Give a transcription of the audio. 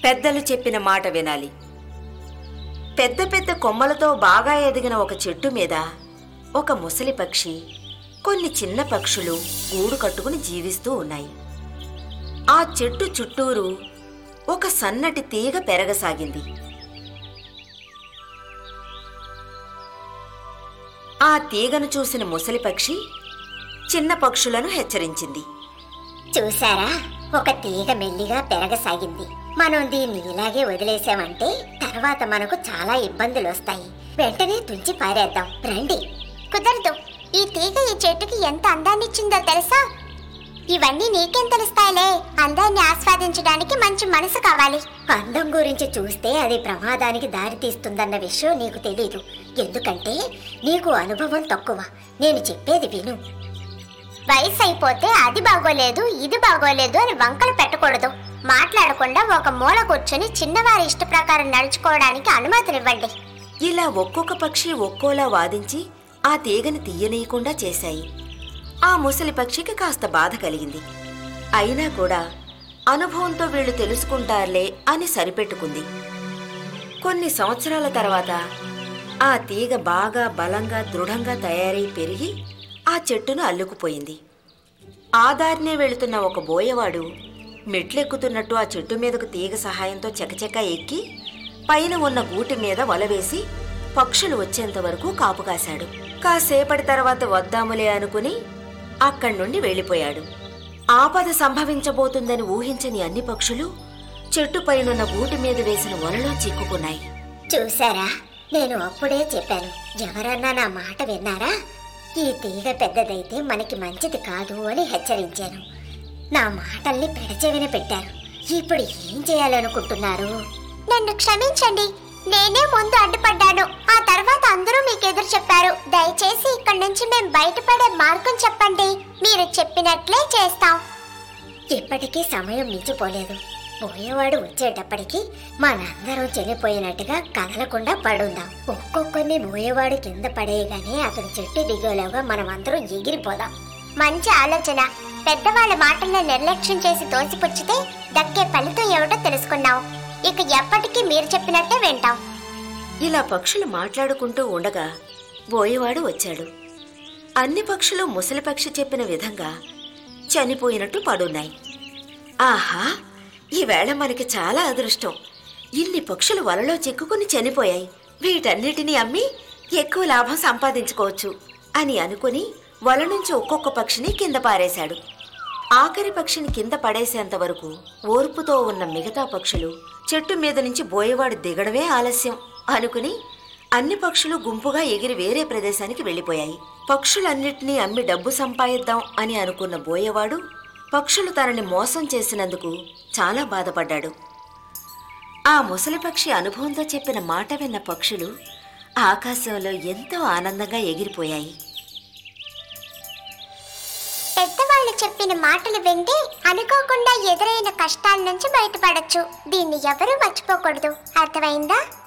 పెద్దలు చెప్పిన మాట వినాలి పెద్ద పెద్ద కొమ్మలతో బాగా ఎదిగిన ఒక చెట్టు మీద ఒక ముసలి పక్షి కొన్ని చిన్న పక్షులు గూడు కట్టుకుని జీవిస్తూ ఉన్నాయి ఆ చెట్టు చుట్టూరు ఒక సన్నటి తీగ పెరగసాగింది ఆ తీగను చూసిన ముసలి పక్షి చిన్న పక్షులను హెచ్చరించింది చూసారా ఒక తీగ మెల్లిగా పెరగసాగింది మనం దీన్ని ఇలాగే వదిలేసామంటే తర్వాత మనకు చాలా ఇబ్బందులు వస్తాయి వెంటనే తుంచి పారేద్దాం రండి కుదరదు ఈ తీగ ఈ చెట్టుకి ఎంత అందాన్నిచ్చిందో తెలుసా ఇవన్నీ నీకేం తెలుస్తాయిలే అందాన్ని ఆస్వాదించడానికి మంచి మనసు కావాలి అందం గురించి చూస్తే అది ప్రమాదానికి దారితీస్తుందన్న విషయం నీకు తెలీదు ఎందుకంటే నీకు అనుభవం తక్కువ నేను చెప్పేది విను వయసు అయిపోతే అది బాగోలేదు ఇది బాగోలేదు అని వంకలు పెట్టకూడదు మాట్లాడకుండా ఒక మూల కూర్చొని చిన్నవారి ఇష్ట ప్రకారం నడుచుకోవడానికి అనుమతినివ్వండి ఇలా ఒక్కొక్క పక్షి ఒక్కోలా వాదించి ఆ తీగని తీయనీయకుండా చేశాయి ఆ ముసలి పక్షికి కాస్త బాధ కలిగింది అయినా కూడా అనుభవంతో వీళ్ళు తెలుసుకుంటారులే అని సరిపెట్టుకుంది కొన్ని సంవత్సరాల తర్వాత ఆ తీగ బాగా బలంగా దృఢంగా తయారై పెరిగి ఆ చెట్టును అల్లుకుపోయింది ఆ దారినే వెళుతున్న ఒక బోయవాడు మెట్లెక్కుతున్నట్టు ఆ చెట్టు మీదకు తీగ సహాయంతో చకచక ఎక్కి పైన ఉన్న గూటి మీద వలవేసి పక్షులు వచ్చేంత వరకు కాపు కాశాడు కాసేపటి తర్వాత వద్దాములే అనుకుని అక్కడి నుండి వెళ్ళిపోయాడు ఆపద సంభవించబోతుందని ఊహించని అన్ని పక్షులు చెట్టు పైనున్న గూటి మీద వేసిన వలలో చిక్కుకున్నాయి చూసారా నేను అప్పుడే చెప్పాను ఎవరన్నా నా మాట విన్నారా ఈ తీగ పెద్దదైతే మనకి మంచిది కాదు అని హెచ్చరించాను నా మాటల్ని పెడచెవిన పెట్టారు ఇప్పుడు ఏం చేయాలనుకుంటున్నారు నన్ను క్షమించండి నేనే ముందు అడ్డుపడ్డాను ఆ తర్వాత అందరూ మీకు ఎదురు చెప్పారు దయచేసి ఇక్కడి నుంచి మేము బయటపడే మార్గం చెప్పండి మీరు చెప్పినట్లే చేస్తాం ఇప్పటికీ సమయం మించిపోలేదు పోయేవాడు వచ్చేటప్పటికి మనందరం చనిపోయినట్టుగా కదలకుండా పడుందాం ఒక్కొక్కరిని పోయేవాడు కింద పడేయగానే అతను చెట్టు దిగేలోగా మనం అందరం ఎగిరిపోదాం మంచి ఆలోచన పెద్దవాళ్ళ మాటలను నిర్లక్ష్యం చేసి తోసిపుచ్చితే దక్కే ఫలితం ఏమిటో తెలుసుకున్నాం ఇక ఎప్పటికీ మీరు చెప్పినట్టే వింటాం ఇలా పక్షులు మాట్లాడుకుంటూ ఉండగా బోయేవాడు వచ్చాడు అన్ని పక్షులు ముసలి పక్షి చెప్పిన విధంగా చనిపోయినట్టు పడున్నాయి ఆహా ఈవేళ మనకి చాలా అదృష్టం ఇన్ని పక్షులు వలలో చిక్కుకుని చనిపోయాయి వీటన్నిటినీ అమ్మి ఎక్కువ లాభం సంపాదించుకోవచ్చు అని అనుకుని వల నుంచి ఒక్కొక్క పక్షిని కింద పారేశాడు ఆఖరి పక్షిని కింద పడేసేంత వరకు ఓర్పుతో ఉన్న మిగతా పక్షులు చెట్టు మీద నుంచి బోయేవాడు దిగడమే ఆలస్యం అనుకుని అన్ని పక్షులు గుంపుగా ఎగిరి వేరే ప్రదేశానికి వెళ్ళిపోయాయి పక్షులన్నిటినీ అమ్మి డబ్బు సంపాదిద్దాం అని అనుకున్న బోయేవాడు పక్షులు తనని మోసం చేసినందుకు చాలా బాధపడ్డాడు ఆ ముసలి పక్షి అనుభవంతో చెప్పిన మాట విన్న పక్షులు ఆకాశంలో ఎంతో ఆనందంగా ఎగిరిపోయాయి పెద్దవాళ్ళు చెప్పిన మాటలు వింటే అనుకోకుండా ఎదురైన కష్టాల నుంచి బయటపడొచ్చు దీన్ని ఎవరూ మర్చిపోకూడదు అర్థమైందా